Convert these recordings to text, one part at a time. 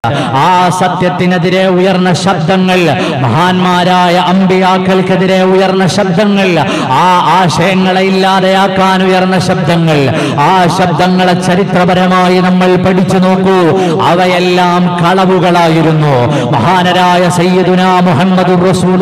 ആ സത്യത്തിനെതിരെ ഉയർന്ന ശബ്ദങ്ങൾ മഹാന്മാരായ അമ്പിയാക്കൾക്കെതിരെ ഉയർന്ന ശബ്ദങ്ങൾ ആ ആശയങ്ങളെ ഇല്ലാതെയാക്കാൻ ഉയർന്ന ശബ്ദങ്ങൾ ആ ശബ്ദങ്ങളെ ചരിത്രപരമായി നമ്മൾ പഠിച്ചു നോക്കൂ അവയെല്ലാം കളവുകളായിരുന്നു മഹാനരായ സയ്യിദുന മുഹമ്മദ്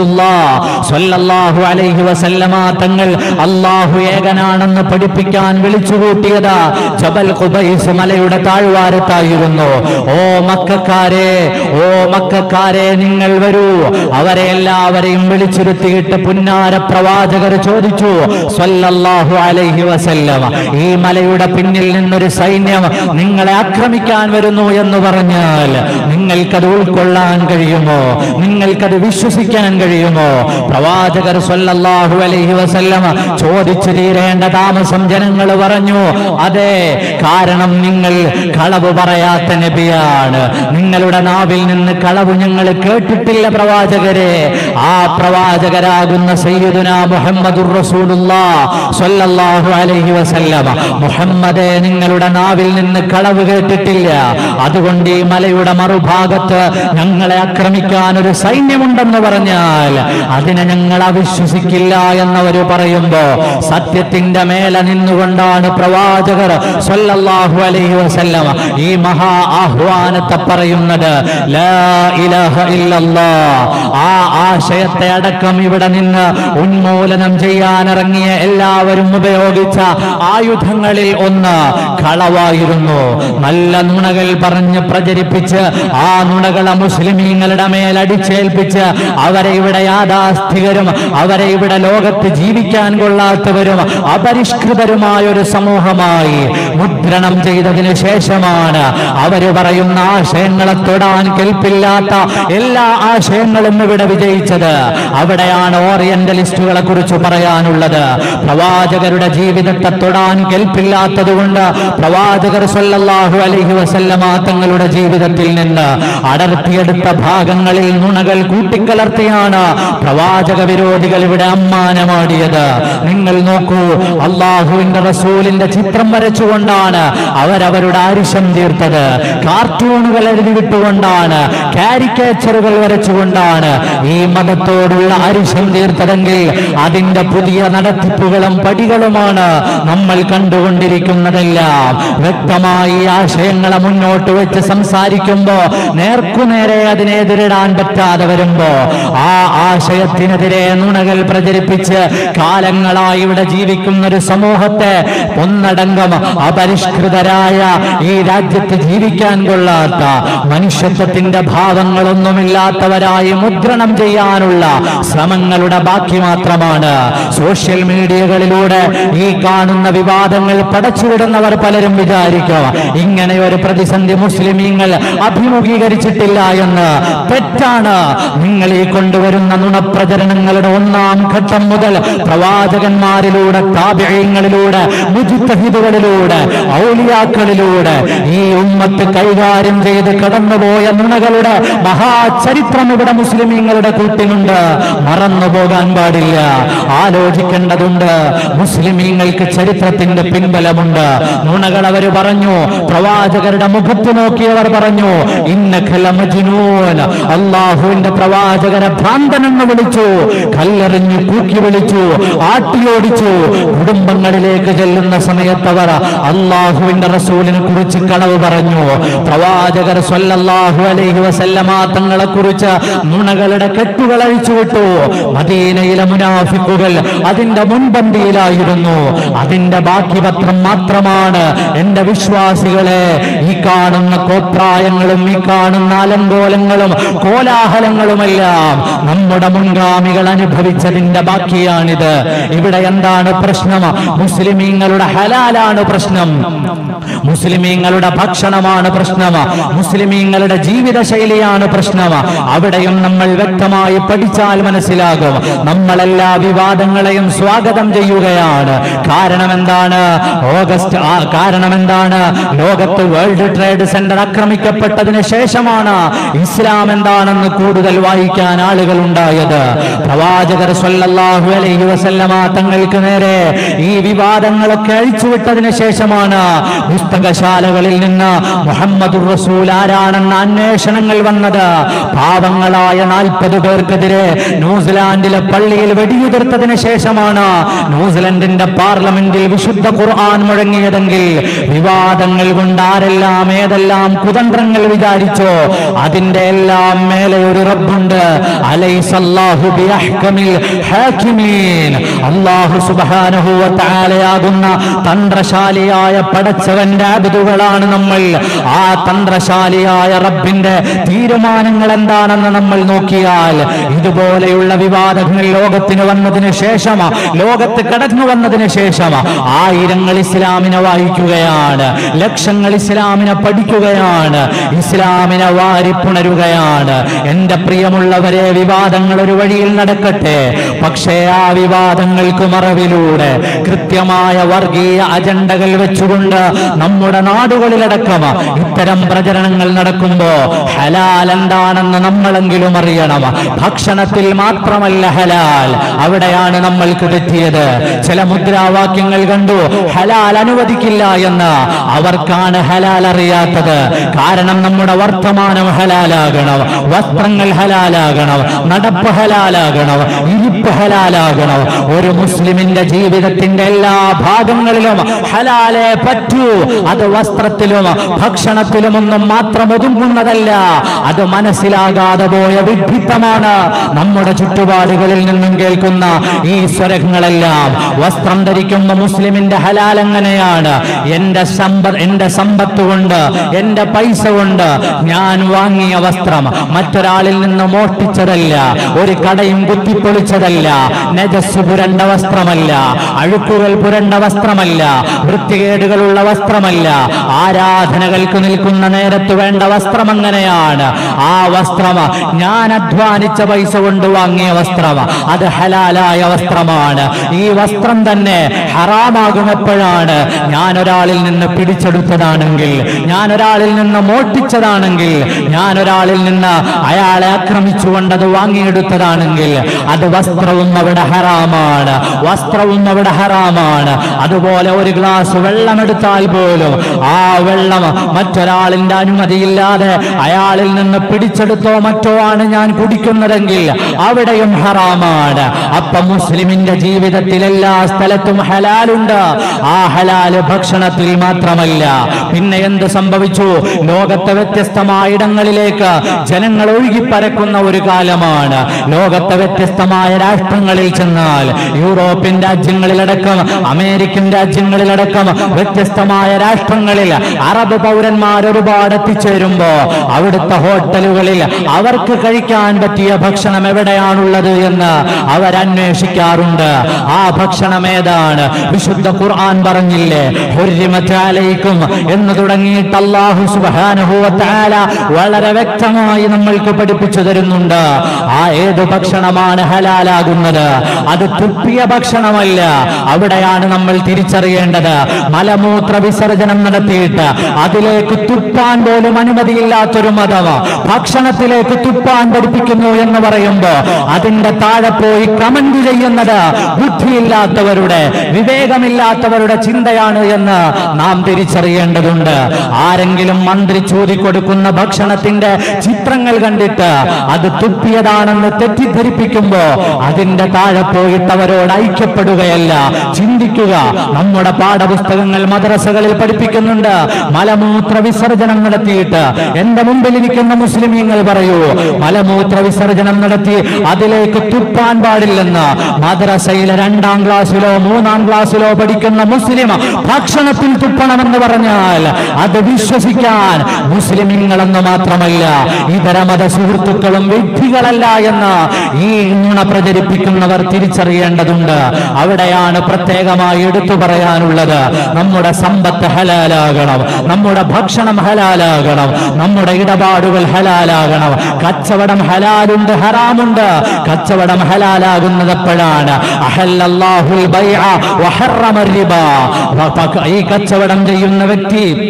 സ്വല്ലല്ലാഹു അലൈഹി വസല്ലമ തങ്ങൾ അള്ളാഹു ഏകനാണെന്ന് പഠിപ്പിക്കാൻ വിളിച്ചുകൂട്ടിയത് ജബൽ ഖുബൈസ് മലയുടെ താഴ്വാരത്തായിരുന്നു ഓ മക്കാരെ ഓ മക്കാരെ നിങ്ങൾ വരൂ അവരെ എല്ലാവരെയും വിളിച്ചിരുത്തിയിട്ട് പുന്നാര പ്രവാചകർ ചോദിച്ചു സ്വല്ലല്ലാഹു അലൈഹി വസല്ലമ ഈ മലയുടെ പിന്നിൽ നിന്നൊരു സൈന്യം നിങ്ങളെ ആക്രമിക്കാൻ വരുന്നു എന്ന് പറഞ്ഞാൽ നിങ്ങൾക്കത് ഉൾക്കൊള്ളാൻ കഴിയുമോ നിങ്ങൾക്കത് വിശ്വസിക്കാൻ കഴിയുമോ പ്രവാചകർ സ്വല്ലല്ലാഹു അലൈഹി വസല്ലമ ചോദിച്ചു തീരേണ്ട താമസം ജനങ്ങൾ പറഞ്ഞു അതെ കാരണം നിങ്ങൾ കളവ് പറയാത്ത നബിയാണ് നിങ്ങളുടെ നാവിൽ നിന്ന് കളവ് ഞങ്ങൾ കേട്ടിട്ടില്ല പ്രവാചകരെ ആ പ്രവാചകരാകുന്ന സയ്യിദുന മുഹമ്മദുർ റസൂലുള്ളാഹ് സ്വല്ലല്ലാഹു അലൈഹി വസല്ലമ മുഹമ്മദെ നിങ്ങളുടെ നാവിൽ നിന്ന് കളവ് കേട്ടിട്ടില്ല അതുകൊണ്ട് ഈ മലയുടെ മറുഭാഗത്ത് ഞങ്ങളെ ആക്രമിക്കാൻ ഒരു സൈന്യമുണ്ടെന്ന് പറഞ്ഞാൽ അതിനെ ഞങ്ങൾ അവിശ്വസിക്കില്ല എന്നവര് പറയുമ്പോ സത്യത്തിന്റെ മേലെ നിന്നുകൊണ്ടാണ് പ്രവാചകർ സ്വല്ലല്ലാഹു അലൈഹി വസല്ലമ ഈ മഹാ ആഹ്വാനത്തെ പറയുന്നത് ലാ ഇലാഹ ഇല്ലല്ലാ ആ ആശയത്തെ അടക്കം ഇവിടെ നിന്ന് ഉന്മൂലനം ചെയ്യാനിറങ്ങിയ എല്ലാവരും ഉപയോഗിച്ച ആയുധങ്ങളിൽ ഒന്ന് കളവായിരുന്നു നല്ല നുണകൾ പറഞ്ഞ് പ്രചരിപ്പിച്ച് ആ നുണകളെ മുസ്ലിമീങ്ങളുടെ മേൽ അടിച്ചേൽപ്പിച്ച് അവരെ ഇവിടെ യാഥാസ്ഥികരും അവരെ ഇവിടെ ലോകത്ത് ജീവിക്കാൻ കൊള്ളാത്തവരും അപരിഷ്കൃതരുമായ ഒരു സമൂഹമായി മുദ്രണം ചെയ്തതിനു ശേഷമാണ് അവര് പറയുന്ന ആശയങ്ങളെ തൊടാൻ കെൽപ്പില്ലാത്ത എല്ലാ ആശയങ്ങളും ഇവിടെ വിജയിച്ചത് അവിടെയാണ് ഓറിയന്റലിസ്റ്റുകളെ കുറിച്ച് പറയാനുള്ളത് പ്രവാചകരുടെ ജീവിതത്തെ തൊടാൻ കെൽപ്പില്ലാത്തത് കൊണ്ട് പ്രവാചകർ സല്ലല്ലാഹു അലൈഹി വസല്ലമ തങ്ങളുടെ ജീവിതത്തിൽ നിന്ന് അടർത്തിയെടുത്ത ഭാഗങ്ങളിൽ നുണകൾ കൂട്ടിക്കലർത്തിയാണ് പ്രവാചക വിരോധികൾ ഇവിടെ അമ്മാനമാടിയത് നിങ്ങൾ നോക്കൂ അള്ളാഹുവിന്റെ റസൂലിന്റെ ചിത്രം വരച്ചുകൊണ്ടാണ് അവരവരുടെ ആരിശം തീർത്തത് കാർട്ടൂണുകൾ എഴുതി വിട്ടുകൊണ്ടാണ് കാരിക്കേച്ചറുകൾ വരച്ചുകൊണ്ടാണ് ഈ മതത്തോടുള്ള അരിശം തീർത്തതെങ്കിൽ അതിന്റെ പുതിയ നടത്തിപ്പുകളും പടികളുമാണ് നമ്മൾ കണ്ടുകൊണ്ടിരിക്കുന്നതെല്ലാം വ്യക്തമായി ഈ ആശയങ്ങളെ മുന്നോട്ട് വെച്ച് സംസാരിക്കുമ്പോ നേർക്കുനേരെ അതിനെ എതിരിടാൻ പറ്റാതെ വരുമ്പോ ആ ആശയത്തിനെതിരെ നുണകൾ പ്രചരിപ്പിച്ച് കാലങ്ങളായി ഇവിടെ ജീവിക്കുന്ന ഒരു സമൂഹത്തെ ഒന്നടങ്കം അപരിഷ്കൃതരായ ഈ രാജ്യത്ത് ജീവിക്കാൻ കൊള്ളാത്ത മനുഷ്യത്വത്തിന്റെ ഭാവങ്ങളൊന്നുമില്ലാത്തവരായി മുദ്രണം ചെയ്യാനുള്ള ശ്രമങ്ങളുടെ ബാക്കി മാത്രമാണ് സോഷ്യൽ മീഡിയകളിലൂടെ ഈ കാണുന്ന വിവാദങ്ങൾ പടച്ചുവിടുന്നവർ പലരും വിചാരിക്കും ഇങ്ങനെ ഒരു പ്രതിസന്ധി മുസ്ലിമീങ്ങൾ അഭിമുഖീകരിച്ചിട്ടില്ല എന്ന് തെറ്റാണ് നിങ്ങൾ ഈ കൊണ്ടുവരുന്ന നുണപ്രചരണങ്ങളുടെ ഒന്നാം ഘട്ടം മുതൽ പ്രവാചകന്മാരിലൂടെ താപിഴയങ്ങളിലൂടെ മുജിത്തഹിദുകളിലൂടെ ഔലിയാക്കളിലൂടെ ഈ ഉമ്മത്ത് കൈകാര്യം ചെയ്ത് കടന്നുപോയ നുണകളുടെ മഹാചരിത്രം ഇവിടെ മുസ്ലിമീങ്ങളുടെ കൂട്ടിനുണ്ട് മറന്നു പോകാൻ പാടില്ല ആലോചിക്കേണ്ടതുണ്ട് മുസ്ലിമീങ്ങൾക്ക് ചരിത്രത്തിന്റെ പിൻബലമുണ്ട് നുണകൾ അവർ പറഞ്ഞു പ്രവാചകരുടെ മുഖത്ത് നോക്കിയവർ പറഞ്ഞു ഇന്നഖല മജ്നൂൻ അള്ളാഹുവിന്റെ പ്രവാചകരെ ഭ്രാന്തനെന്ന് വിളിച്ചു കല്ലെറിഞ്ഞു കൂക്കി വിളിച്ചു ആട്ടിയോടിച്ചു കുടുംബങ്ങളിലേക്ക് ചെല്ലുന്ന സമയത്തവർ അള്ളാഹുവിന്റെ റസൂലിനെ കുറിച്ച് കളവ് പറഞ്ഞു പ്രവാചകർ സ്വല്ലല്ലാഹു അലൈഹി വസല്ലമ തങ്ങളെ കുറിച്ച് നുണകളുടെ കെട്ടുകൾ അഴിച്ചുവിട്ടു മദീനയിലെ മുനാഫിക്കുകൾ അതിന്റെ മുൻപന്തിയിലായിരുന്നു അതിന്റെ ബാക്കി പത്രം മാത്രമാണ് എന്റെ വിശ്വാസികളെ ഈ കാണുന്ന കോപ്രായങ്ങളും ഈ കാണുന്ന അലങ്കോലങ്ങളും കോലാഹലങ്ങളുമെല്ലാം നമ്മുടെ മുൻഗാമികൾ അനുഭവിച്ചതിന്റെ ബാക്കിയാണിത് ഇവിടെ എന്താണ് പ്രശ്നം മുസ്ലിമീങ്ങളുടെ ഹലാലാണ് പ്രശ്നം മുസ്ലിമീങ്ങളുടെ ഭക്ഷണമാണ് പ്രശ്നം മുസ്ലിമീങ്ങളുടെ ജീവിതശൈലിയാണ് പ്രശ്നം അവിടെയും നമ്മൾ വ്യക്തമായി പഠിച്ചാൽ മനസ്സിലാകും നമ്മളെല്ലാ വിവാദങ്ങളെയും സ്വാഗതം ചെയ്യുകയാണ് കാരണം എന്താണ് ഓഗസ്റ്റ് ആ കാരണം എന്താണ് ലോകത്ത് വേൾഡ് ട്രേഡ് സെന്റർ ആക്രമിക്കപ്പെട്ടതിന് ശേഷമാണ് ഇസ്ലാം എന്താണെന്ന് കൂടുതൽ വായിക്കാൻ ആളുകൾ ഉണ്ടായത് പ്രവാചകർ സ്വല്ലല്ലാഹു അലൈഹി വസല്ലമ തങ്ങൾക്ക് നേരെ ഈ വിവാദങ്ങളൊക്കെ അഴിച്ചുവിട്ടതിന് ശേഷമാണ് പുസ്തകശാലകളിൽ നിന്ന് മുഹമ്മദ് റസൂൽ ആരാണെന്ന അന്വേഷണങ്ങൾ വന്നത് പാവങ്ങളായ നാൽപ്പത് പേർക്കെതിരെ ന്യൂസിലാൻഡിലെ പള്ളിയിൽ വെടിയുതിർത്തതിന് ശേഷമാണ് ന്യൂസിലൻഡിന്റെ പാർലമെന്റിൽ വിശുദ്ധ ഖുർആൻ മുഴങ്ങിയതെങ്കിൽ വിവാദങ്ങൾ കൊണ്ട് ആരെല്ലാം ഏതെല്ലാം കുതന്ത്രങ്ങൾ വിചാരിച്ചോ അതിന്റെ എല്ലാം മേലെ ഒരു റബ്ബുണ്ട് അലൈസല്ലാഹു ബിഅഹ്കമിൽ ഹാക്കിമീൻ അല്ലാഹു സുബ്ഹാനഹു വ തആലയാകുന്ന തന്ത്രശാലിയായ പടച്ചവന്റെ അബിദുകളാണ് നമ്മൾ ആ തന്ത്രശാലിയായ റബ്ബിന്റെ തീരുമാനങ്ങൾ എന്താണെന്ന് നമ്മൾ നോക്കിയാൽ ഇതുപോലെയുള്ള വിവാദങ്ങൾ ലോകത്തിന് വന്നതിന് ശേഷം ലോകത്ത് കടന്നു വന്നതിന് ശേഷം ആയിരങ്ങൾ ഇസ്ലാമിനെ വായിക്കുകയാണ് ലക്ഷങ്ങൾ ഇസ്ലാമിനെ പഠിക്കുകയാണ് ഇസ്ലാമിനെ വാരിപ്പുണരുകയാണ് എന്റെ പ്രിയമുള്ളവരെ വിവാദങ്ങൾ ഒരു വഴിയിൽ നടക്കട്ടെ പക്ഷേ ആ വിവാദങ്ങൾക്ക് മറവിലൂടെ കൃത്യമായ വർഗീയ അജണ്ടകൾ വെച്ചുകൊണ്ട് നമ്മുടെ നാടുകളിലടക്കം ഇത്തരം പ്രചരണങ്ങൾ നടക്കുമ്പോ ഹലാൽ എന്താണെന്ന് നമ്മളെങ്കിലും അറിയണം ഭക്ഷണത്തിൽ മാത്രമല്ല ഹലാൽ അവിടെയാണ് നമ്മൾക്ക് തെറ്റിയത് ചില മുദ്രാവാക്യങ്ങൾ കണ്ടു ഹലാൽ അനുവദിക്കില്ല എന്ന് അവർക്കാണ് ഹലാൽ അറിയാത്തത് കാരണം നമ്മുടെ വർത്തമാനം ഹലാലാകണം വസ്ത്രങ്ങൾ ഹലാലാകണം നടപ്പ് ഹലാലാകണം ഇരിപ്പ് ഹലാലാകണം ഒരു മുസ്ലിമിന്റെ ജീവിതത്തിന്റെ എല്ലാ ഭാഗങ്ങളിലും ഹലാലെ പറ്റൂ അത് വസ്ത്രത്തിലും ഭക്ഷണത്തിലും ഒന്നും മാത്രം ഒതുങ്ങുന്നതല്ല അത് മനസ്സിലാകാതെ പോയ വിഡ്ഢിത്തമാണ് നമ്മുടെ ചുറ്റുപാടുകളിൽ നിന്നും കേൾക്കുന്ന ഈ സ്വരങ്ങളെല്ലാം വസ്ത്രം ധരിക്കുന്ന മുസ്ലിമിന്റെ ഹലാൽ എങ്ങനെയാണ് എന്റെ സമ്പത്ത് എന്റെ സമ്പത്ത് കൊണ്ട് എന്റെ പൈസ കൊണ്ട് ഞാൻ വാങ്ങിയ വസ്ത്രം മറ്റൊരാളിൽ നിന്ന് മോഷ്ടിച്ചതല്ല ഒരു കടയും കുത്തിപ്പൊളിച്ചതല്ല നജസ് പുരണ്ട വസ്ത്രമല്ല അഴുക്കുകൾ പുരണ്ട വസ്ത്രമല്ല വൃത്തികേടുകളുള്ള വസ്ത്രമല്ല ആരാധനകൾക്ക് നിൽക്കുന്ന നേരത്ത് വേണ്ട വസ്ത്രം എങ്ങനെയാണ് ആ വസ്ത്രം ഞാൻ അധ്വാനിച്ച പൈസ കൊണ്ട് വാങ്ങിയ വസ്ത്രം അത് ഹലാലായ വസ്ത്രമാണ് ഈ വസ്ത്രം തന്നെ ഹറാമാകും എപ്പോഴാണ് ഞാൻ ഒരാളിൽ നിന്ന് പിടിച്ചെടുത്തതാണെങ്കിൽ ഞാൻ ഒരാളിൽ നിന്ന് മോഷ്ടിച്ചതാണെങ്കിൽ ഞാൻ ഒരാളിൽ നിന്ന് അയാളെ ആക്രമിച്ചുകൊണ്ട് അത് വാങ്ങിയെടുത്തതാണെങ്കിൽ അത് വസ്ത്രവും അവിടെ ഹറാമാണ് വസ്ത്രവും അവിടെ ഹറാമാണ് അതുപോലെ ഒരു ഗ്ലാസ് വെള്ളം എടുത്താൽ പോലും ആ വെള്ളം മറ്റൊരാളിന്റെ അനുമതിയില്ലാതെ അയാളിൽ നിന്ന് പിടിച്ചെടുത്തോ മറ്റോ ആണ് ഞാൻ കുടിക്കുന്നതെങ്കിൽ അവിടെയും ഹറാമാണ് അപ്പൊ മുസ്ലിമിന്റെ ജീവിതത്തിൽ എല്ലാ സ്ഥലത്തും ഹലാലുണ്ട് ആ ഹലാല് ഭക്ഷണത്തിൽ മാത്രമല്ല പിന്നെ എന്ത് സംഭവിച്ചു ലോകത്തെ വ്യത്യസ്തമായ ഇടങ്ങളിലേക്ക് ജനങ്ങൾ ഒഴുകിപ്പരക്കുന്ന ഒരു കാലമാണ് ലോകത്തെ വ്യത്യസ്തമായ രാഷ്ട്രങ്ങളിൽ ചെന്നാൽ യൂറോപ്യൻ രാജ്യങ്ങളിലടക്കം അമേരിക്കൻ രാജ്യങ്ങളിലടക്കം വ്യത്യസ്തമായ രാഷ്ട്രങ്ങളിൽ അറബ് പൗരന്മാർ ഒരുപാട് എത്തിച്ചേരുമ്പോ അവിടുത്തെ ഹോട്ടലുകളിൽ അവർക്ക് കഴിക്കാൻ പറ്റിയ ഭക്ഷണം എവിടെയാണുള്ളത് എന്ന് അവർ അന്വേഷിക്കാറുണ്ട് ആ ഭക്ഷണം ഏതാണ് വിശുദ്ധ ഖുർആൻ പറഞ്ഞില്ലേ ഹുർരിമത്ത് അലൈക്കും എന്ന് തുടങ്ങിയിട്ട് അല്ലാഹു സുബ്ഹാനഹു വ തആല വളരെ വ്യക്തമായി നമ്മൾക്ക് പഠിപ്പിച്ചു തരുന്നുണ്ട് ആ ഏത് ഭക്ഷണമാണ് ഹലാലാകുന്നത് അത് തുപ്പിയ ഭക്ഷണമല്ല അവിടെയാണ് നമ്മൾ തിരിച്ചറിയേണ്ടത് മലമൂത്ര വിസർജനം നടത്തിയിട്ട് അതിലേക്ക് തുപ്പാൻ പോലും അനുമതിയില്ലാത്തൊരു മതം ഭക്ഷണത്തിലേക്ക് തുപ്പാൻ പഠിപ്പിക്കുന്നു എന്ന് പറയുമ്പോ അതിന്റെ താഴെ പോയി കമന്റ് ചെയ്യുന്നത് ബുദ്ധിയില്ലാത്തവരുടെ വിവേകമില്ലാത്തവരുടെ ചിന്തയാണ് എന്ന് നാം തിരിച്ചറിയേണ്ടതുണ്ട് ആരെങ്കിലും മന്ത്രി ചോദിക്കൊടുക്കുന്ന ഭക്ഷണത്തിന്റെ ചിത്രങ്ങൾ കണ്ടിട്ട് അത് തുപ്പിയതാണെന്ന് തെറ്റിദ്ധരിപ്പിക്കുമ്പോ അതിന്റെ താഴെ പോയിട്ട് അവരോട് ഐക്യപ്പെടുകയല്ല ചിന്തിക്കുക നമ്മുടെ പാഠപുസ്തകങ്ങൾ മദ്രസകളിൽ പഠിപ്പിക്കുന്നുണ്ട് മലമൂത്ര വിസർജനം നടത്തിയിട്ട് എന്റെ മുമ്പിൽ ഇരിക്കുന്ന മുസ്ലിമീങ്ങൾ പറയൂ മലമൂത്ര വിസർജനം നടത്തി അതിലേക്ക് തുപ്പാൻ പാടില്ലെന്ന് മദ്രസയിലെ രണ്ടാം ക്ലാസ്സിലോ മൂന്നാം ക്ലാസ്സിലോ പഠിക്കുന്ന മുസ്ലിം ഭക്ഷണത്തിൽ തുപ്പണമെന്ന് പറഞ്ഞാൽ അത് വിശ്വസിക്കാൻ മുസ്ലിമീങ്ങളെന്ന് മാത്രമല്ല ഇതര മത സുഹൃത്തുക്കളും വ്യക്തികളല്ല എന്ന് ഈ നുണ പ്രചരിപ്പിക്കുന്നവർ തിരിച്ചറിയേണ്ടതുണ്ട് അവിടെയാണ് പ്രത്യേകമായി എടുത്തു പറയാനുള്ളത് നമ്മുടെ സമ്പത്ത് ഹലാലാകണം നമ്മുടെ ഭക്ഷണം ഹലാലാകണം നമ്മുടെ ഇടപാടുകൾ ഹലാലാകണം കച്ചവടം ഹലാലുണ്ട് ഹറാമുണ്ട് കച്ചവടം ഹലാലാകുന്നത് എപ്പോഴാണ് അഹല്ലല്ലാഹുൽ ബൈഅ വഹറമ റിബ. ഈ കച്ചവടം ചെയ്യുന്ന വ്യക്തി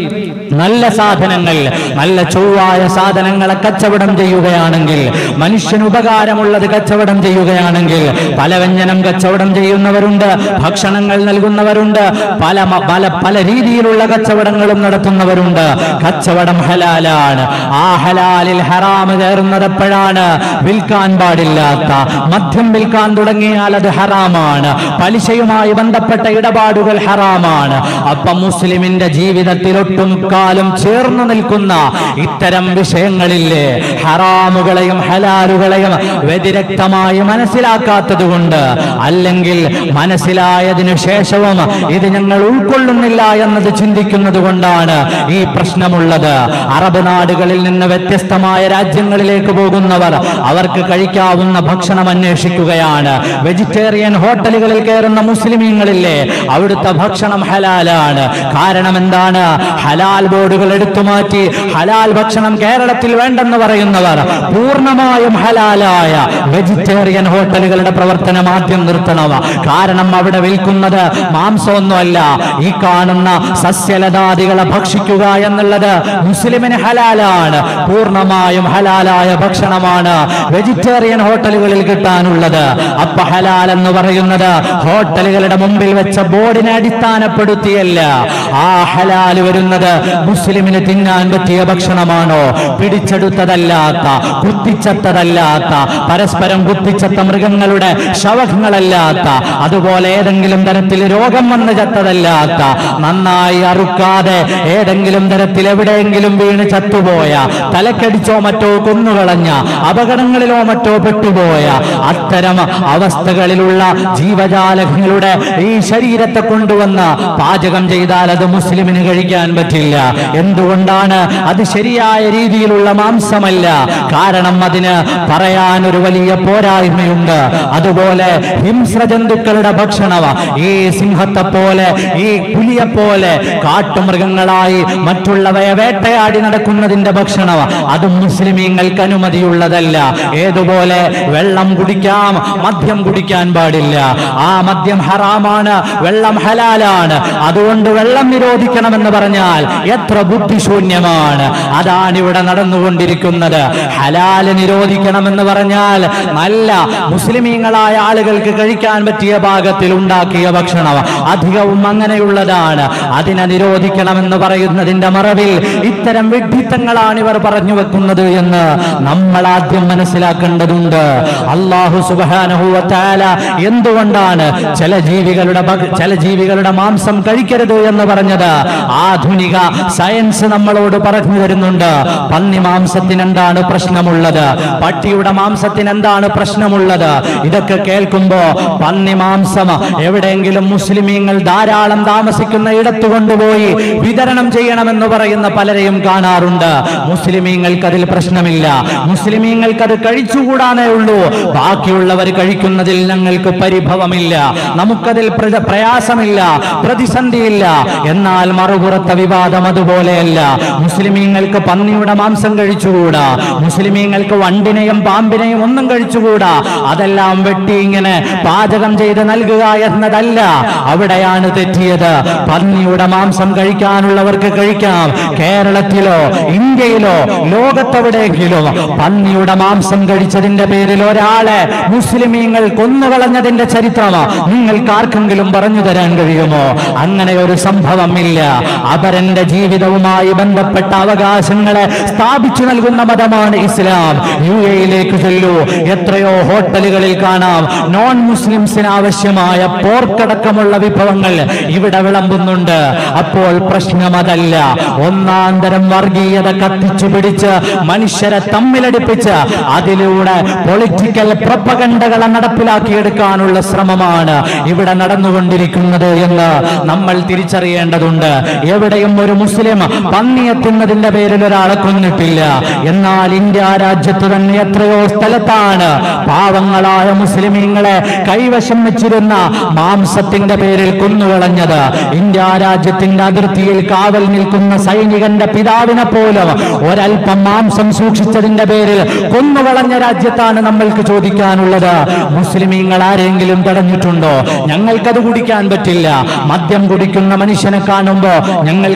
നല്ല സാധനങ്ങൾ നല്ല ചൊവ്വായ സാധനങ്ങളെ കച്ചവടം ചെയ്യുകയാണെങ്കിൽ മനുഷ്യന് ഉപകാരമുള്ളത് കച്ചവടം ചെയ്യുകയാണെങ്കിൽ പലവ്യഞ്ജനം കച്ചവടം ചെയ്യുന്നവരുണ്ട് ഭക്ഷണങ്ങൾ നൽകുന്നവരുണ്ട് പല മ- പല പല രീതിയിലുള്ള കച്ചവടങ്ങളും നടത്തുന്നവരുണ്ട് കച്ചവടം ഹലാലാണ് ആ ഹലാലിൽ ഹറാമ് കയറുന്നത് എപ്പോഴാണ് വിൽക്കാൻ പാടില്ലാത്ത മദ്യം വിൽക്കാൻ തുടങ്ങിയാൽ അത് ഹറാമാണ് പലിശയുമായി ബന്ധപ്പെട്ട ഇടപാടുകൾ ഹറാമാണ് അപ്പൊ മുസ്ലിമിന്റെ ജീവിതത്തിൽ ഒട്ടും കാലം ചേർന്ന് നിൽക്കുന്ന ഇത്തരം വിഷയങ്ങളില്ലേ ഹറാമുകളെയും ഹലാലുകളെയും വ്യതിരക്തമായി മനസ്സിലാക്കാത്തത് കൊണ്ട് അല്ലെങ്കിൽ മനസ്സിലായതിനു ശേഷവും ഇത് ഞങ്ങൾ ഉൾക്കൊള്ളുന്നില്ല എന്നത് ചിന്തിക്കുന്നത് കൊണ്ടാണ് ഈ പ്രശ്നമുള്ളത് അറബ് നാടുകളിൽ നിന്ന് വ്യത്യസ്തമായ രാജ്യങ്ങളിലേക്ക് പോകുന്നവർ അവർക്ക് കഴിക്കാവുന്ന ഭക്ഷണം അന്വേഷിക്കുകയാണ് വെജിറ്റേറിയൻ ഹോട്ടലുകളിൽ കയറുന്ന മുസ്ലിമീങ്ങളില്ലേ അവിടുത്തെ ഭക്ഷണം ഹലാലാണ് കാരണം എന്താണ് ഹലാൽ ബോർഡുകൾ എടുത്തു മാറ്റി ഹലാൽ ഭക്ഷണം കേരളത്തിൽ വേണ്ടെന്ന് പറയുന്നവർ പൂർണ്ണമായും ഹലാലായ വെജിറ്റേറിയൻ ഹോട്ടലുകളുടെ പ്രവർത്തനം ആദ്യം നിർത്തണം കാരണം അവിടെ വിൽക്കുന്നത് മാംസമൊന്നുമല്ല ഈ കാണുന്ന സസ്യലതാദികളെ ഭക്ഷിക്കുക എന്നുള്ളത് മുസ്ലിമിന് ഹലാലാണ് പൂർണ്ണമായും ഹലാലായ ഭക്ഷണമാണ് വെജിറ്റേറിയൻ ഹോട്ടലുകളിൽ കിട്ടാനുള്ളത് അപ്പൊ ഹലാൽ എന്ന് പറയുന്നത് ഹോട്ടലുകളുടെ മുമ്പിൽ വെച്ച ബോർഡിനെ അടിസ്ഥാനപ്പെടുത്തിയല്ല ആ ഹലാൽ വരുന്നത് മുസ്ലിമിന് തിന്നാൻ പറ്റിയ ഭക്ഷണമാണോ പിടിച്ചെടുത്തതല്ലാത്ത കുത്തിച്ചത്തതല്ലാത്ത പരസ്പരം കുത്തിച്ചത്ത മൃഗങ്ങളുടെ ശവങ്ങളല്ലാത്ത അതുപോലെ ഏതെങ്കിലും തരത്തിൽ രോഗം വന്ന് ചത്തതല്ലാത്ത നന്നായി അറുക്കാതെ ഏതെങ്കിലും തരത്തിൽ എവിടെയെങ്കിലും വീണ് ചത്തുപോയ തലക്കടിച്ചോ മറ്റോ കൊന്നുകളഞ്ഞ അപകടങ്ങളിലോ മറ്റോ പെട്ടുപോയ അത്തരം അവസ്ഥകളിലുള്ള ജീവജാലങ്ങളുടെ ഈ ശരീരത്തെ കൊണ്ടുവന്ന് പാചകം ചെയ്താൽ അത് മുസ്ലിമിന് കഴിക്കാൻ പറ്റില്ല എന്തുകൊണ്ടാണ് അത് ശരിയായ രീതിയിലുള്ള മാംസമല്ല കാരണം അതിന് പറയാൻ ഒരു വലിയ പോരായ്മയുണ്ട് അതുപോലെ ഹിംസ്ര ജന്തുക്കളുടെ ഭക്ഷണം ഈ സിംഹത്തെ പോലെ ഈ പുലിയെ പോലെ കാട്ടുമൃഗങ്ങളായി മറ്റുള്ളവയെ വേട്ടയാടി നടക്കുന്നതിന്റെ ഭക്ഷണം അതും മുസ്ലിമീങ്ങൾക്ക് അനുമതിയുള്ളതല്ല ഏതുപോലെ വെള്ളം കുടിക്കാം മദ്യം കുടിക്കാൻ പാടില്ല ആ മദ്യം ഹറാമാണ് വെള്ളം ഹലാലാണ് അതുകൊണ്ട് വെള്ളം നിരോധിക്കണമെന്ന് പറഞ്ഞാൽ എത്ര ബുദ്ധിശൂന്യമാണ് അതാണ് ഇവിടെ നടന്നുകൊണ്ടിരിക്കുന്നത് ഹലാല് നിരോധിക്കണമെന്ന് പറഞ്ഞാൽ നല്ല മുസ്ലിമീങ്ങളായ ആളുകൾക്ക് കഴിക്കാൻ പറ്റിയ ഭാഗത്തിൽ ഉണ്ടാക്കിയ ഭക്ഷണം അധികവും അങ്ങനെയുള്ളതാണ് അതിനെ നിരോധിക്കണമെന്ന് പറയുന്നതിന്റെ മറവിൽ ഇത്തരം വിഡ്ഢിത്തങ്ങളാണ് ഇവർ പറഞ്ഞു വെക്കുന്നത് എന്ന് നമ്മൾ ആദ്യം മനസ്സിലാക്കേണ്ടതുണ്ട് അള്ളാഹു സുബാനഹുവത്താല എന്തുകൊണ്ടാണ് ചില ജീവികളുടെ ഭക്ഷ- ചില ജീവികളുടെ മാംസം കഴിക്കരുത് എന്ന് പറഞ്ഞത് ആധുനിക സയൻസ് നമ്മളോട് പറഞ്ഞു തരുന്നുണ്ട് പന്നി മാംസത്തിന് എന്താണ് പ്രശ്നമുള്ളത് പട്ടിയുടെ മാംസത്തിന് എന്താണ് പ്രശ്നമുള്ളത് ഇതൊക്കെ കേൾക്കുമ്പോ പന്നി മാംസം എവിടെയെങ്കിലും മുസ്ലിമീങ്ങൾ ധാരാളം താമസിക്കുന്ന ഇടത്ത് കൊണ്ടുപോയി വിതരണം ചെയ്യണമെന്ന് പറയുന്ന പലരെയും കാണാറുണ്ട് മുസ്ലിമീങ്ങൾക്ക് അതിൽ പ്രശ്നമില്ല മുസ്ലിമീങ്ങൾക്ക് അത് കഴിച്ചുകൂടാനേ ഉള്ളൂ ബാക്കിയുള്ളവർ കഴിക്കുന്നതിൽ ഞങ്ങൾക്ക് പരിഭവമില്ല നമുക്കതിൽ പ്ര- പ്രയാസമില്ല പ്രതിസന്ധിയില്ല എന്നാൽ മറുപുറത്തെ വിവാദം അതുപോലെയല്ല മുസ്ലിമീങ്ങൾക്ക് പന്നിയുടെ മാംസം കഴിച്ചുകൂടാ മുസ്ലിമീങ്ങൾക്ക് വണ്ടിനെയും പാമ്പിനെയും ഒന്നും കഴിച്ചുകൂടാ അതെല്ലാം വെട്ടി ഇങ്ങനെ പാചകം ചെയ്ത് നൽകുക എന്നതല്ല അവിടെയാണ് തെറ്റിയത് പന്നിയുടെ മാംസം കഴിക്കാനുള്ളവർക്ക് കഴിക്കാം കേരളത്തിലോ ഇന്ത്യയിലോ ലോകത്തെവിടെയെങ്കിലും പന്നിയുടെ മാംസം കഴിച്ചതിന്റെ പേരിൽ ഒരാളെ മുസ്ലിമീങ്ങൾ കൊന്നുകളഞ്ഞതിന്റെ ചരിത്രം നിങ്ങൾക്ക് ആർക്കെങ്കിലും പറഞ്ഞു തരാൻ കഴിയുമോ അങ്ങനെ ഒരു സംഭവമില്ല അപരന്റെ ജീവിതവുമായി ബന്ധപ്പെട്ട അവകാശങ്ങളെ സ്ഥാപിച്ചു നൽകുന്ന മതമാണ് ഇസ്ലാം യു എയിലേക്ക് ചെല്ലൂ എത്രയോ ഹോട്ടലുകളിൽ കാണാം നോൺ മുസ്ലിംസിന് ആവശ്യമായ പോർക്കടക്കമുള്ള വിഭവങ്ങൾ ഇവിടെ വിളമ്പുന്നുണ്ട് അപ്പോൾ പ്രശ്നം അതല്ല ഒന്നാം തരം വർഗീയത കത്തിച്ചു പിടിച്ച് മനുഷ്യരെ തമ്മിലടിപ്പിച്ച് അതിലൂടെ പൊളിറ്റിക്കൽ പ്രൊപ്പകണ്ടകളെ നടപ്പിലാക്കിയെടുക്കാനുള്ള ശ്രമമാണ് ഇവിടെ നടന്നുകൊണ്ടിരിക്കുന്നത് എന്ന് നമ്മൾ തിരിച്ചറിയേണ്ടതുണ്ട് എവിടെയും ഒരു മുസ്ലിം പന്നിയെത്തുന്നതിന്റെ പേരിൽ ഒരാളെ കൊന്നിട്ടില്ല എന്നാൽ ഇന്ത്യ രാജ്യത്ത് തന്നെ എത്രയോ സ്ഥലത്താണ് പാവങ്ങളായ മുസ്ലിമീങ്ങളെ കൈവശം വെച്ചിരുന്ന മാംസത്തിന്റെ പേരിൽ കൊന്നുകളഞ്ഞത് ഇന്ത്യ രാജ്യത്തിന്റെ അതിർത്തിയിൽ കാവൽ നിൽക്കുന്ന സൈനികന്റെ പിതാവിനെ പോലും ഒരൽപ്പം മാംസം സൂക്ഷിച്ചതിന്റെ പേരിൽ കൊന്നുകളഞ്ഞ രാജ്യത്താണ് നമ്മൾക്ക് ചോദിക്കാനുള്ളത് മുസ്ലിമീങ്ങൾ ആരെങ്കിലും തടഞ്ഞിട്ടുണ്ടോ ഞങ്ങൾക്കത് കുടിക്കാൻ പറ്റില്ല മദ്യം കുടിക്കുന്ന മനുഷ്യനെ കാണുമ്പോ ഞങ്ങൾക്കത് ഹറാം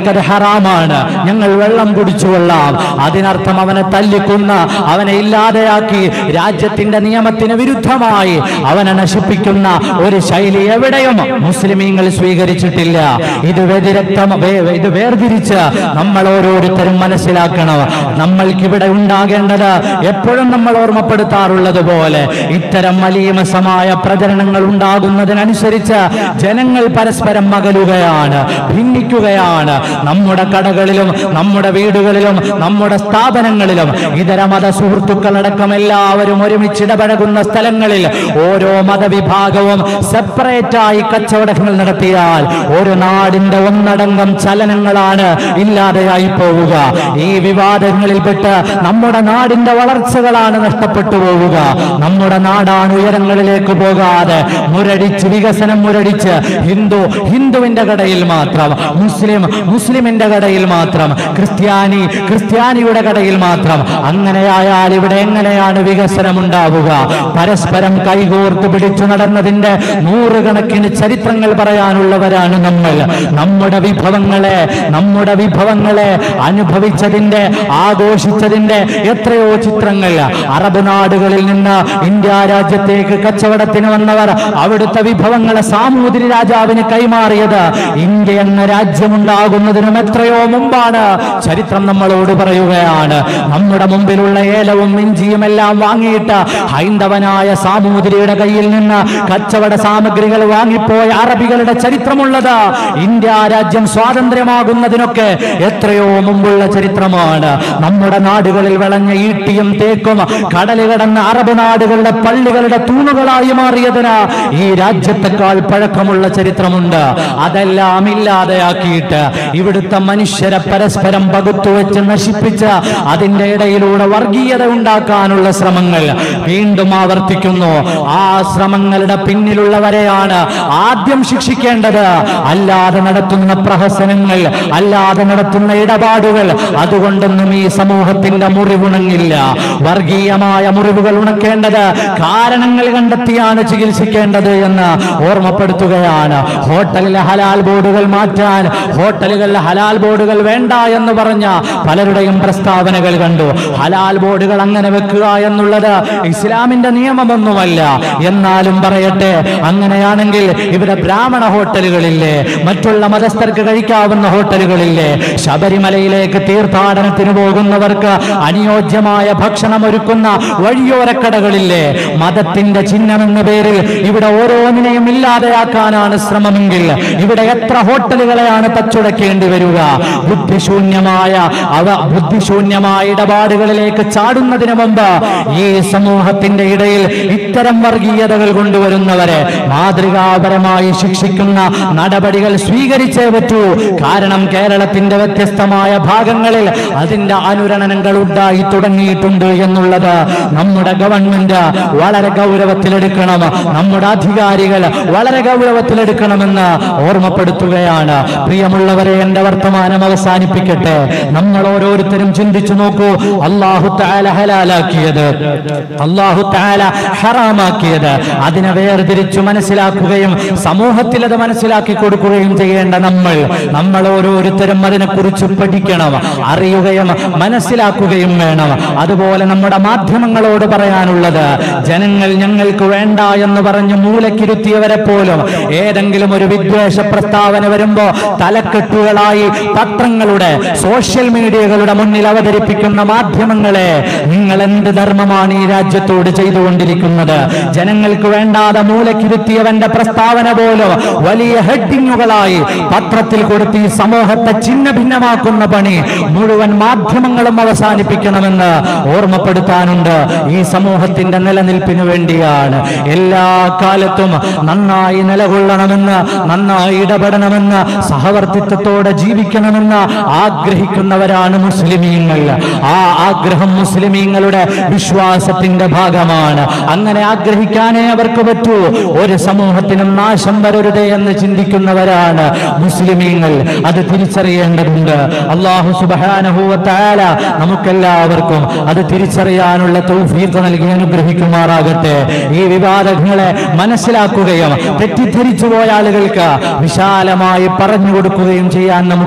ഹറാമാണ് ഞങ്ങൾ വെള്ളം കുടിച്ചു കൊള്ളാം അതിനർത്ഥം അവനെ തല്ലിക്കുന്ന അവനെ ഇല്ലാതെയാക്കി രാജ്യത്തിന്റെ നിയമത്തിന് വിരുദ്ധമായി അവനെ നശിപ്പിക്കുന്ന ഒരു ശൈലി എവിടെയും മുസ്ലിമീങ്ങൾ സ്വീകരിച്ചിട്ടില്ല ഇത് വ്യതിരക്തം വേ- ഇത് വേർതിരിച്ച് നമ്മൾ ഓരോരുത്തരും മനസ്സിലാക്കണം നമ്മൾക്കിവിടെ ഉണ്ടാകേണ്ടത് എപ്പോഴും നമ്മൾ ഓർമ്മപ്പെടുത്താറുള്ളത് പോലെ ഇത്തരം മലീമസമായ പ്രചരണങ്ങൾ ഉണ്ടാകുന്നതിനനുസരിച്ച് ജനങ്ങൾ പരസ്പരം മകലുകയാണ് ഭിന്നിക്കുകയാണ് നമ്മുടെ കടകളിലും നമ്മുടെ വീടുകളിലും നമ്മുടെ സ്ഥാപനങ്ങളിലും ഇതര മത സുഹൃത്തുക്കളടക്കം എല്ലാവരും ഒരുമിച്ച് ഇടപഴകുന്ന സ്ഥലങ്ങളിൽ ഓരോ മതവിഭാഗവും സെപ്പറേറ്റ് ആയി കച്ചവടങ്ങൾ നടത്തിയാൽ ഒരു നാടിന്റെ ഒന്നടങ്കം ചലനങ്ങളാണ് ഇല്ലാതെയായി പോവുക ഈ വിവാദങ്ങളിൽപ്പെട്ട് നമ്മുടെ നാടിന്റെ വളർച്ചകളാണ് നഷ്ടപ്പെട്ടു പോവുക നമ്മുടെ നാടാണ് ഉയരങ്ങളിലേക്ക് പോകാതെ മുരടിച്ച് വികസനം മുരടിച്ച് ഹിന്ദു ഹിന്ദുവിന്റെ കടയിൽ മാത്രം മുസ്ലിം മുസ്ലിമിന്റെ കടയിൽ മാത്രം ക്രിസ്ത്യാനി ക്രിസ്ത്യാനിയുടെ കടയിൽ മാത്രം അങ്ങനെയായാൽ ഇവിടെ എങ്ങനെയാണ് വികസനം ഉണ്ടാവുക പരസ്പരം കൈകോർത്ത് പിടിച്ചു നടന്നതിന്റെ നൂറുകണക്കിന് ചരിത്രങ്ങൾ പറയാനുള്ളവരാണ് നമ്മൾ നമ്മുടെ വിഭവങ്ങളെ നമ്മുടെ വിഭവങ്ങളെ അനുഭവിച്ചതിന്റെ ആഘോഷിച്ചതിന്റെ എത്രയോ ചിത്രങ്ങൾ അറബ് നാടുകളിൽ നിന്ന് ഇന്ത്യ രാജ്യത്തേക്ക് കച്ചവടത്തിന് വന്നവർ അവിടുത്തെ വിഭവങ്ങളെ സാമൂതിരി രാജാവിന് കൈമാറിയത് ഇന്ത്യ എന്ന രാജ്യമുണ്ടാകുന്നതിനും എത്രയോ മുമ്പാണ് ചരിത്രം നമ്മളോട് പറയുകയാണ് നമ്മുടെ മുമ്പിലുള്ള ഏലവും ഇഞ്ചിയും എല്ലാം വാങ്ങിയിട്ട് ഹൈന്ദവനായ സാമൂതിരിയുടെ കയ്യിൽ നിന്ന് കച്ചവട സാമഗ്രികൾ വാങ്ങിപ്പോയ അറബികളുടെ ചരിത്രമുള്ളത് ഇന്ത്യ രാജ്യം സ്വാതന്ത്ര്യമാകുന്നതിനൊക്കെ എത്രയോ മുമ്പുള്ള ചരിത്രമാണ് നമ്മുടെ നാടുകളിൽ വിളഞ്ഞ ഈട്ടിയും തേക്കും കടൽ കടന്ന അറബ് നാടുകളുടെ പള്ളികളുടെ തൂണുകളായി മാറിയതിന് ഈ രാജ്യത്തെക്കാൾ പഴക്കമുള്ള ചരിത്രമുണ്ട് അതെല്ലാം ഇല്ലാതെയാക്കിയിട്ട് ഇവിടുത്തെ മനുഷ്യരെ പരസ്പരം പകുത്തുവെച്ച് നശിപ്പിച്ച് അതിന്റെ ഇടയിലൂടെ വർഗീയത ഉണ്ടാക്കാനുള്ള ശ്രമങ്ങൾ വീണ്ടും ആവർത്തിക്കുന്നു ആ ശ്രമങ്ങളുടെ പിന്നിലുള്ളവരെയാണ് ആദ്യം ശിക്ഷിക്കേണ്ടത് അല്ലാതെ നടത്തുന്ന പ്രഹസനങ്ങൾ അല്ലാതെ നടത്തുന്ന ഇടപാടുകൾ അതുകൊണ്ടൊന്നും ഈ സമൂഹത്തിന്റെ മുറിവുണങ്ങില്ല വർഗീയമായ മുറിവുകൾ ഉണക്കേണ്ടത് കാരണങ്ങൾ കണ്ടെത്തിയാണ് ചികിത്സിക്കേണ്ടത് എന്ന് ഓർമ്മപ്പെടുത്തുകയാണ് ഹോട്ടലിലെ ഹലാൽ ബോർഡുകൾ മാറ്റാൻ ഹോട്ടലുകളിലെ ഹലാൽ ബോർഡുകൾ വേണ്ട എന്ന് പറഞ്ഞ പലരുടെയും പ്രസ്താവനകൾ കണ്ടു ഹലാൽ ബോർഡുകൾ അങ്ങനെ വെക്കുക എന്നുള്ളത് ഇസ്ലാമിന്റെ നിയമമൊന്നുമല്ല എന്നാലും പറയട്ടെ അങ്ങനെയാണെങ്കിൽ ഇവിടെ ബ്രാഹ്മണ ഹോട്ടലുകളില്ലേ മറ്റുള്ള മതസ്ഥർക്ക് കഴിക്കാവുന്ന ഹോട്ടലുകളില്ലേ ശബരിമലയിലേക്ക് തീർത്ഥാടനത്തിന് പോകുന്നവർക്ക് അനുയോജ്യമായ ഭക്ഷണം ഒരുക്കുന്ന വഴിയോരക്കടകളില്ലേ മതത്തിന്റെ ചിഹ്നം എന്ന പേരിൽ ഇവിടെ ഓരോന്നിനെയും ഇല്ലാതെയാക്കാനാണ് ശ്രമമെങ്കിൽ ഇവിടെ എത്ര ഹോട്ടലുകളെയാണ് തച്ചുടക്കേണ്ടി വരിക ബുദ്ധിശൂന്യമായ അവ ബുദ്ധിശൂന്യമായ ഇടപാടുകളിലേക്ക് ചാടുന്നതിന് മുമ്പ് ഈ സമൂഹത്തിന്റെ ഇടയിൽ ഇത്തരം വർഗീയതകൾ കൊണ്ടുവരുന്നവരെ മാതൃകാപരമായി ശിക്ഷിക്കുന്ന നടപടികൾ സ്വീകരിച്ചേ പറ്റൂ കാരണം കേരളത്തിന്റെ വ്യത്യസ്തമായ ഭാഗങ്ങളിൽ അതിന്റെ അനുരണനങ്ങൾ ഉണ്ടായി തുടങ്ങിയിട്ടുണ്ട് എന്നുള്ളത് നമ്മുടെ ഗവൺമെന്റ് വളരെ ഗൗരവത്തിലെടുക്കണം നമ്മുടെ അധികാരികൾ വളരെ ഗൗരവത്തിലെടുക്കണമെന്ന് ഓർമ്മപ്പെടുത്തുകയാണ് പ്രിയമുള്ളവരെ എന്റെ വർത്തമാനം അവസാനിപ്പിക്കട്ടെ നമ്മൾ ഓരോരുത്തരും ചിന്തിച്ചു നോക്കൂ അള്ളാഹു താല ഹലാലാക്കിയത് അള്ളാഹു താല ഹറാമാക്കിയത് അതിനെ വേർതിരിച്ചു മനസ്സിലാക്കുകയും സമൂഹത്തിൽ അത് മനസ്സിലാക്കി കൊടുക്കുകയും ചെയ്യേണ്ട നമ്മൾ നമ്മൾ ഓരോരുത്തരും അതിനെക്കുറിച്ച് പഠിക്കണം അറിയുകയും മനസ്സിലാക്കുകയും വേണം അതുപോലെ നമ്മുടെ മാധ്യമങ്ങളോട് പറയാനുള്ളത് ജനങ്ങൾ ഞങ്ങൾക്ക് വേണ്ട എന്ന് പറഞ്ഞ് മൂലക്കിരുത്തിയവരെ പോലും ഏതെങ്കിലും ഒരു വിദ്വേഷ പ്രസ്താവന വരുമ്പോ തലക്കെട്ടുകളായി പത്രങ്ങളുടെ സോഷ്യൽ മീഡിയകളുടെ മുന്നിൽ അവതരിപ്പിക്കുന്ന മാധ്യമങ്ങളെ നിങ്ങൾ എന്ത് ധർമ്മമാണ് ഈ രാജ്യത്തോട് ചെയ്തുകൊണ്ടിരിക്കുന്നത് ജനങ്ങൾക്ക് വേണ്ടാതെ മൂലക്കിരുത്തിയവന്റെ പ്രസ്താവന പോലും വലിയ ഹെഡിങ്ങുകളായി പത്രത്തിൽ കൊടുത്ത് ഈ സമൂഹത്തെ ഛിന്ന ഭിന്നമാക്കുന്ന പണി മുഴുവൻ മാധ്യമങ്ങളും അവസാനിപ്പിക്കണമെന്ന് ഓർമ്മപ്പെടുത്താനുണ്ട് ഈ സമൂഹത്തിന്റെ നിലനിൽപ്പിന് വേണ്ടിയാണ് എല്ലാ കാലത്തും നന്നായി നിലകൊള്ളണമെന്ന് നന്നായി ഇടപെടണമെന്ന് സഹവർത്തിത്വത്തോടെ ജീവിക്കണമെന്ന് ആഗ്രഹിക്കുന്നവരാണ് മുസ്ലിമീങ്ങൾ ആ ആഗ്രഹം മുസ്ലിമീങ്ങളുടെ വിശ്വാസത്തിന്റെ ഭാഗമാണ് അങ്ങനെ ആഗ്രഹിക്കാനേ അവർക്ക് പറ്റൂ ഒരു സമൂഹത്തിനും നാശം വരരുതേ എന്ന് ചിന്തിക്കുന്നവരാണ് മുസ്ലിമീങ്ങൾ അത് തിരിച്ചറിയേണ്ടതുണ്ട് അള്ളാഹു സുബാനഹുവത്താല നമുക്കെല്ലാവർക്കും അത് തിരിച്ചറിയാനുള്ള തൗഫീഖ് നൽകി അനുഗ്രഹിക്കുമാറാകട്ടെ ഈ വിവാദങ്ങളെ മനസ്സിലാക്കുകയും തെറ്റിദ്ധരിച്ചു പോയ ആളുകൾക്ക് വിശാലമായി പറഞ്ഞു കൊടുക്കുകയും ചെയ്യാൻ നമുക്ക്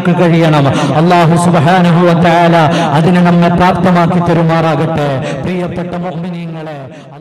നമുക്ക് കഴിയണം അള്ളാഹു സുബ്ഹാനഹു വ തആല അതിനെ നമ്മെ പ്രാപ്തമാക്കി തരുമാറാകട്ടെ പ്രിയപ്പെട്ട മുഅ്മിനീങ്ങളെ